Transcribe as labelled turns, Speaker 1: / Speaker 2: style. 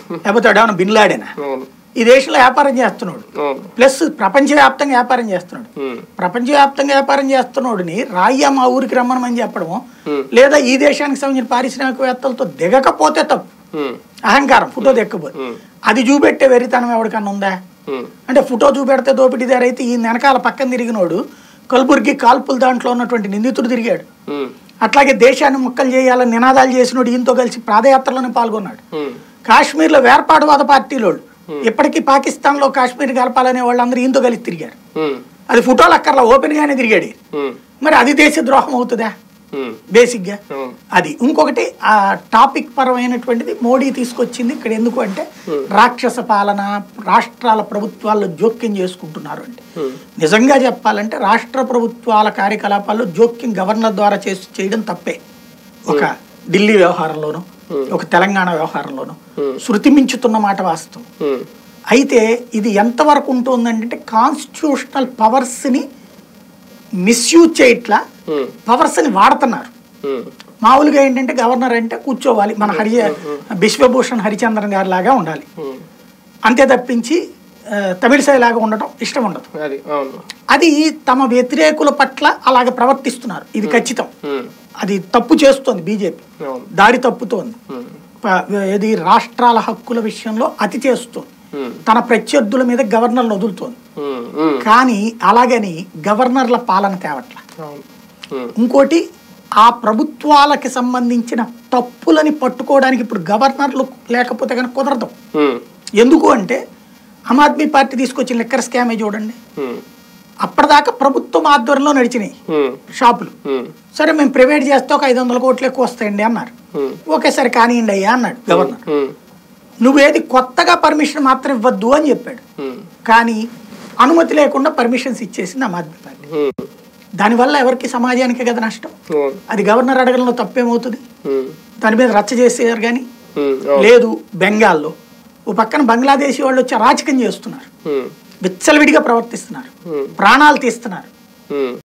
Speaker 1: లేకపోతే వాడు ఏమైనా బిన్ లాడేనా
Speaker 2: అవును
Speaker 1: ఈ దేశంలో వ్యాపారం చేస్తున్నాడు
Speaker 2: అవును
Speaker 1: ప్లస్ ప్రపంచవ్యాప్తంగా వ్యాపారం చేస్తున్నాడు
Speaker 2: ఉమ్,
Speaker 1: ప్రపంచవ్యాప్తంగా వ్యాపారం చేస్తున్నోడిని రాయ్యా మా ఊరికి రమ్మనమని చెప్పడం
Speaker 2: Hmm.
Speaker 1: లేదా ఈ దేశానికి సంబంధించిన పారిశ్రామికవేత్తలతో దిగకపోతే తప్పు
Speaker 2: ఉమ్,
Speaker 1: అహంకారం ఫోటో దిక్కబోదు
Speaker 2: ఉమ్,
Speaker 1: అది చూపెట్టే వెరితనం ఎవరికన్నా ఉందా
Speaker 2: ఉమ్,
Speaker 1: అంటే ఫోటో చూపెడితే దోపిడీదారు అయితే ఈ వెనకాల పక్కన తిరిగినోడు కల్బుర్గి కాల్పుల దాంట్లో ఉన్నటువంటి నిందితుడు తిరిగాడు
Speaker 2: ఉమ్,
Speaker 1: అట్లాగే దేశాన్ని ముక్కలు చేయాలని నినాదాలు చేసినోడు ఈయనతో కలిసి పాదయాత్రలోనే పాల్గొన్నాడు
Speaker 2: ఉమ్,
Speaker 1: కాశ్మీర్లో వేర్పాటువాద పార్టీలోళ్ళు ఇప్పటికీ పాకిస్తాన్లో కాశ్మీర్ కలపాలనే వాళ్ళందరూ ఈయనతో కలిసి తిరిగారు
Speaker 2: ఉమ్,
Speaker 1: అది ఫోటోలు అక్కర్లా ఓపెన్ గానే తిరిగాడు ఈయన.
Speaker 2: ఉమ్,
Speaker 1: మరి అది దేశ ద్రోహం అవుతుందా
Speaker 2: ఉమ్,
Speaker 1: బేసిక్గా
Speaker 2: అవును
Speaker 1: అది ఇంకొకటి ఆ టాపిక్ పరమైనటువంటిది మోడీ తీసుకొచ్చింది ఇక్కడ ఎందుకు అంటే రాక్షస పాలన రాష్ట్రాల ప్రభుత్వాల్లో జోక్యం చేసుకుంటున్నారు అంటే
Speaker 2: ఉమ్,
Speaker 1: నిజంగా చెప్పాలంటే రాష్ట్ర ప్రభుత్వాల కార్యకలాపాల్లో జోక్యం గవర్నర్ ద్వారా చేసి చేయడం తప్పే ఒక ఢిల్లీ వ్యవహారంలోనూ ఒక తెలంగాణ వ్యవహారంలోనూ శృతి మించుతున్న మాట వాస్తవం
Speaker 2: ఉమ్,
Speaker 1: అయితే ఇది ఎంతవరకు ఉంటుందంటే కాన్స్టిట్యూషనల్ పవర్స్ని మిస్యూజ్ చేయట్లా
Speaker 2: ఉమ్,
Speaker 1: పవర్స్ని వాడుతున్నారు
Speaker 2: ఉమ్,
Speaker 1: మామూలుగా ఏంటంటే గవర్నర్ అంటే కూర్చోవాలి మన హరి బిశ్వభూషణ్ హరిచంద్రన్ గారి లాగా ఉండాలి
Speaker 2: ఉమ్,
Speaker 1: అంతే తప్పించి ఆ, తమిళసాయి లాగా ఉండటం ఇష్టం ఉండదు
Speaker 2: అది అవును
Speaker 1: అది తమ వ్యతిరేకుల పట్ల అలాగ ప్రవర్తిస్తున్నారు ఇది ఖచ్చితం
Speaker 2: ఉమ్,
Speaker 1: అది తప్పు చేస్తోంది బీజేపీ
Speaker 2: అవును
Speaker 1: దారి తప్పుతోంది
Speaker 2: ఉమ్,
Speaker 1: ప- ఇది రాష్ట్రాల హక్కుల విషయంలో అతి చేస్తోంది
Speaker 2: ఉమ్,
Speaker 1: తన ప్రత్యర్థుల మీద గవర్నర్లు వదులుతోంది
Speaker 2: ఉమ్, ఉమ్,
Speaker 1: కానీ అలాగని గవర్నర్ల పాలన తేవట్ల
Speaker 2: అవును ఉమ్,
Speaker 1: ఇంకోటి ఆ ప్రభుత్వాలకి సంబంధించిన తప్పులని పట్టుకోవడానికి ఇప్పుడు గవర్నర్లు లేకపోతే కనుక కుదరదు
Speaker 2: ఉమ్,
Speaker 1: ఎందుకు అంటే ఆమ్ ఆద్మీ పార్టీ తీసుకొచ్చిన లిక్కర్ స్కామే చూడండి
Speaker 2: ఉమ్,
Speaker 1: అప్పటిదాకా ప్రభుత్వం ఆధ్వర్యంలో నడిచినాయి
Speaker 2: ఉమ్,
Speaker 1: షాపులు
Speaker 2: ఉమ్,
Speaker 1: సరే మేము ప్రైవేట్ చేస్తే ఒక ఐదు వందల కోట్లు ఎక్కువ వస్తాయండి అన్నారు
Speaker 2: ఉమ్,
Speaker 1: ఓకే సరే కానివ్వండి అయ్యా అన్నాడు గవర్నర్
Speaker 2: ఉమ్,
Speaker 1: నువ్వేది కొత్తగా పర్మిషన్ మాత్రం ఇవ్వద్దు అని చెప్పాడు
Speaker 2: ఉమ్,
Speaker 1: కానీ అనుమతి లేకుండా పర్మిషన్స్ ఇచ్చేసింది ఆమ్ ఆద్మీ పార్టీ
Speaker 2: ఉమ్,
Speaker 1: దానివల్ల ఎవరికి సమాజానికి కదా నష్టం
Speaker 2: అవును
Speaker 1: అది గవర్నర్ అడగడంలో తప్పేమవుతుంది
Speaker 2: ఉమ్,
Speaker 1: దాని మీద రచ్చ చేసేయారు కానీ
Speaker 2: ఉమ్, అవును
Speaker 1: లేదు బెంగాల్లో ఓ పక్కన బంగ్లాదేశీ వాళ్ళు వచ్చి అరాచకం చేస్తున్నారు
Speaker 2: ఉమ్,
Speaker 1: విచ్చలవిడిగా ప్రవర్తిస్తున్నారు
Speaker 2: ఉమ్,
Speaker 1: ప్రాణాలు తీస్తున్నారు
Speaker 2: ఉమ్,